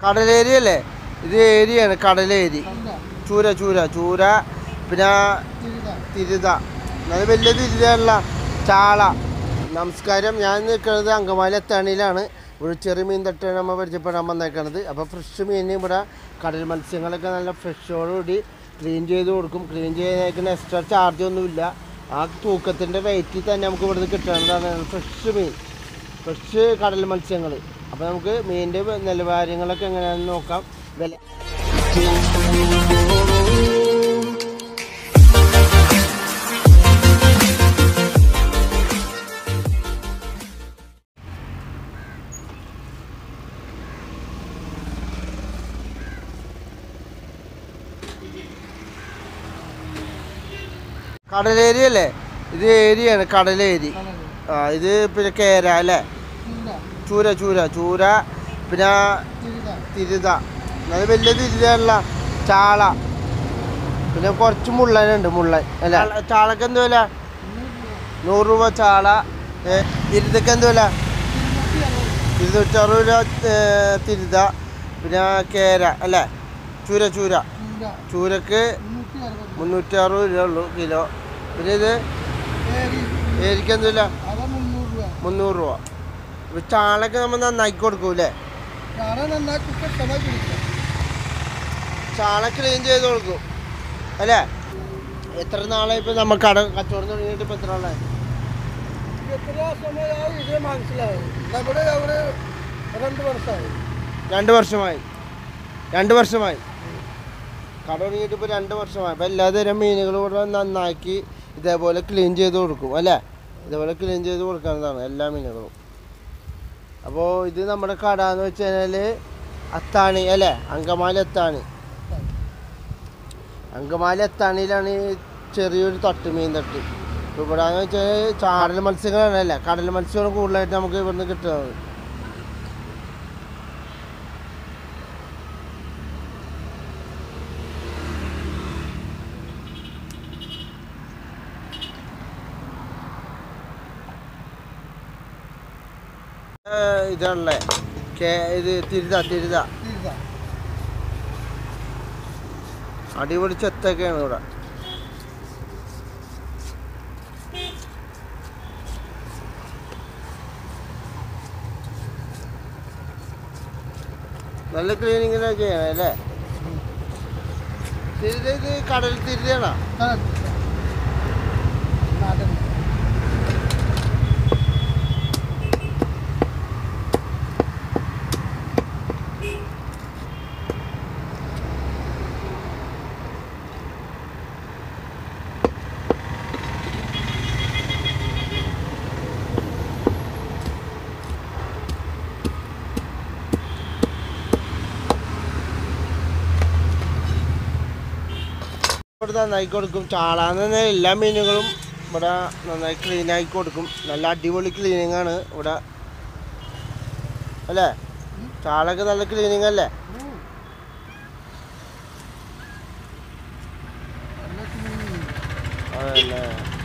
കടലേരി അല്ലേ ഇത് ഏരിയാണ് കടലേരി ചൂര ചൂര ചൂര പിന്നെ തിരുത നല്ല വലിയ തിരുതല്ല ചാള നമസ്കാരം ഞാൻ നിൽക്കുന്നത് അങ്കമാലി എത്താണിയിലാണ് ഒരു ചെറിയ മീൻ തട്ടാണ് നമ്മൾ പരിചയപ്പെടാൻ വന്നേക്കണത് അപ്പോൾ ഫ്രഷ് മീൻ ഇവിടെ കടൽ മത്സ്യങ്ങളൊക്കെ നല്ല ഫ്രഷോടുകൂടി ക്ലീൻ ചെയ്ത് കൊടുക്കും ക്ലീൻ ചെയ്തേക്കുന്ന എക്സ്ട്രാ ചാർജ് ഒന്നുമില്ല ആ തൂക്കത്തിൻ്റെ റേറ്റിൽ തന്നെ നമുക്ക് ഇവിടുന്ന് കിട്ടുന്നതാണ് ഫ്രഷ് മീൻ ഫ്രഷ് കടൽ മത്സ്യങ്ങൾ അപ്പോൾ നമുക്ക് മീനിൻ്റെ നിലവാരങ്ങളൊക്കെ എങ്ങനെയാണെന്ന് നോക്കാം വില കടലേരി അല്ലേ ഇത് ഏരിയാണ് കടലേരി ആ ഇത് പിന്നെ കേര അല്ലേ ചൂര ചൂര ചൂര പിന്നെ തിരുത നല്ല വലിയ തിരുതല്ല ചാള പിന്നെ കുറച്ച് മുള്ളനുണ്ട് മുള്ളൻ അല്ല ചാളക്ക് എന്ത് വില നൂറ് രൂപ ചാള ഏ, തിരുതക്ക് എന്ത് വില ഇരുന്നൂറ്റി അറുപത് രൂപ ഏ, തിരുത പിന്നെ കേര അല്ലേ ചൂര ചൂര ചൂരക്ക് മുന്നൂറ്റി അറുപത് രൂപ ഉള്ളൂ കിലോ പിന്നെ ഇത് ഏരിക്ക് എന്ത് വില മുന്നൂറ് രൂപ ഇപ്പൊ ചാളൊക്കെ നമ്മൾ നന്നാക്കി കൊടുക്കൂലേ ചാള ക്ലീൻ ചെയ്ത് കൊടുക്കും അല്ലേ എത്ര നാളായി ഇപ്പൊ നമ്മൾ കട കച്ചവടം തുടങ്ങിയിട്ട് ഇപ്പൊ എത്ര നാളായി രണ്ട് വർഷമായി രണ്ട് വർഷമായി കട തുടങ്ങിയിട്ട് ഇപ്പോൾ രണ്ട് വർഷമായി അപ്പോൾ എല്ലാതരം മീനുകളും ഇവിടെ നന്നാക്കി ഇതേപോലെ ക്ലീൻ ചെയ്ത് കൊടുക്കും അല്ലേ ഇതേപോലെ ക്ലീൻ ചെയ്ത് കൊടുക്കുന്നതാണ് എല്ലാ മീനുകളും അപ്പോൾ ഇത് നമ്മുടെ കട എന്ന് വെച്ച് കഴിഞ്ഞാൽ അത്താണി അല്ലേ അങ്കമാലി അത്താണി അങ്കമാലി അത്താണിയിലാണ് ഈ ചെറിയൊരു തട്ട് മീൻ തട്ട് ഇപ്പോൾ ഇവിടെ എന്ന് വെച്ചാൽ ചാടൽ മത്സ്യങ്ങളാണ് അല്ലേ കടൽ മത്സ്യമാണ് കൂടുതലായിട്ട് നമുക്ക് ഇവിടുന്ന് കിട്ടുന്നത് ഏഹ് ഇതാണല്ലേ കേ ഇത് തിരുത തിരുത അടിപൊളി ചെത്തൊക്കെയാണ് ഇവിടെ നല്ല ക്ലീനിങ്ങിനാ ചെയ്യണം അല്ലേ തിരുത ഇത് കടൽ തിരുതയാണോ ഇവിടെ നന്നായി കൊടുക്കും ചാളാന്ന് പറഞ്ഞാൽ എല്ലാ മീനുകളും ഇവിടെ നന്നായി ക്ലീൻ ആക്കി കൊടുക്കും നല്ല അടിപൊളി ക്ലീനിങ് ആണ് ഇവിടെ അല്ലേ ചാളൊക്കെ നല്ല ക്ലീനിങ് അല്ലേ അതല്ലേ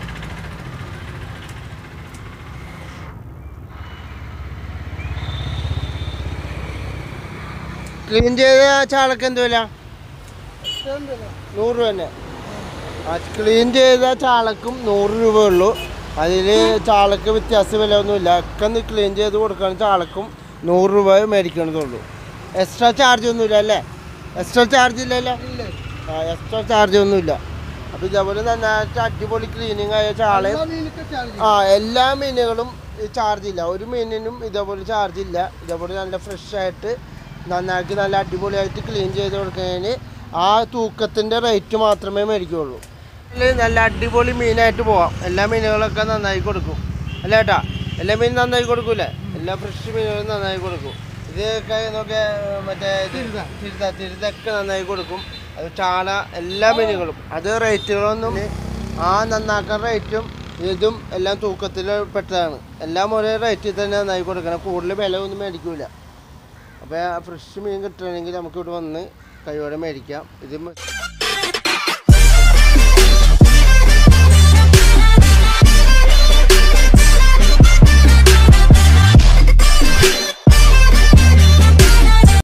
ക്ലീൻ ചെയ്ത ചാളക്ക് എന്ത് വില നൂറ് രൂപ തന്നെ ആ ക്ലീൻ ചെയ്ത ചാളക്കും നൂറ് രൂപ ഉള്ളൂ അതിൽ ചാളക്ക് വ്യത്യാസ വില ഒന്നുമില്ല ഒക്കെ ഒന്ന് ക്ലീൻ ചെയ്ത് കൊടുക്കുകയാണ് ചാളക്കും നൂറ് രൂപ മേടിക്കണതുള്ളൂ എക്സ്ട്രാ ചാർജ് ഒന്നുമില്ല അല്ലേ എക്സ്ട്രാ ചാർജ് ഇല്ലല്ലോ ആ എക്സ്ട്രാ ചാർജ് ഒന്നുമില്ല അപ്പോൾ ഇതേപോലെ നന്നായിട്ട് അടിപൊളി ക്ലീനിങ് ആയ ചാളയും ആ എല്ലാ മീനുകളും ചാർജ് ഇല്ല ഒരു മീനിനും ഇതേപോലെ ചാർജ് ഇല്ല ഇതേപോലെ നല്ല ഫ്രഷ് ആയിട്ട് നന്നാക്കി നല്ല അടിപൊളിയായിട്ട് ക്ലീൻ ചെയ്ത് കൊടുക്കുന്നതിന് ആ തൂക്കത്തിൻ്റെ റേറ്റ് മാത്രമേ മേടിക്കുകയുള്ളൂ ഇതില് നല്ല അടിപൊളി മീനായിട്ട് പോവാം എല്ലാ മീനുകളൊക്കെ നന്നായി കൊടുക്കും അല്ല ഏട്ടാ എല്ലാ മീനും നന്നായി കൊടുക്കൂലേ എല്ലാ ഫ്രഷ് മീനുകളും നന്നായി കൊടുക്കും ഇതൊക്കെ നോക്കിയ മറ്റേ ഇത് തിരുത തിരുതൊക്കെ നന്നായി കൊടുക്കും അത് ചാള എല്ലാ മീനുകളും അത് റേറ്റുകളൊന്നും ആ നന്നാക്കാൻ റേറ്റും ഇതും എല്ലാം തൂക്കത്തിൽ പെട്ടതാണ് എല്ലാം ഒരേ റേറ്റിൽ തന്നെ നന്നായി കൊടുക്കണം കൂടുതൽ വില ഒന്നും മേടിക്കൂല അപ്പോൾ ഫ്രഷ് മീൻ കിട്ടുകയാണെങ്കിൽ നമുക്ക് ഇവിടെ വന്ന് കൈയോടെ മേടിക്കാം ഇത്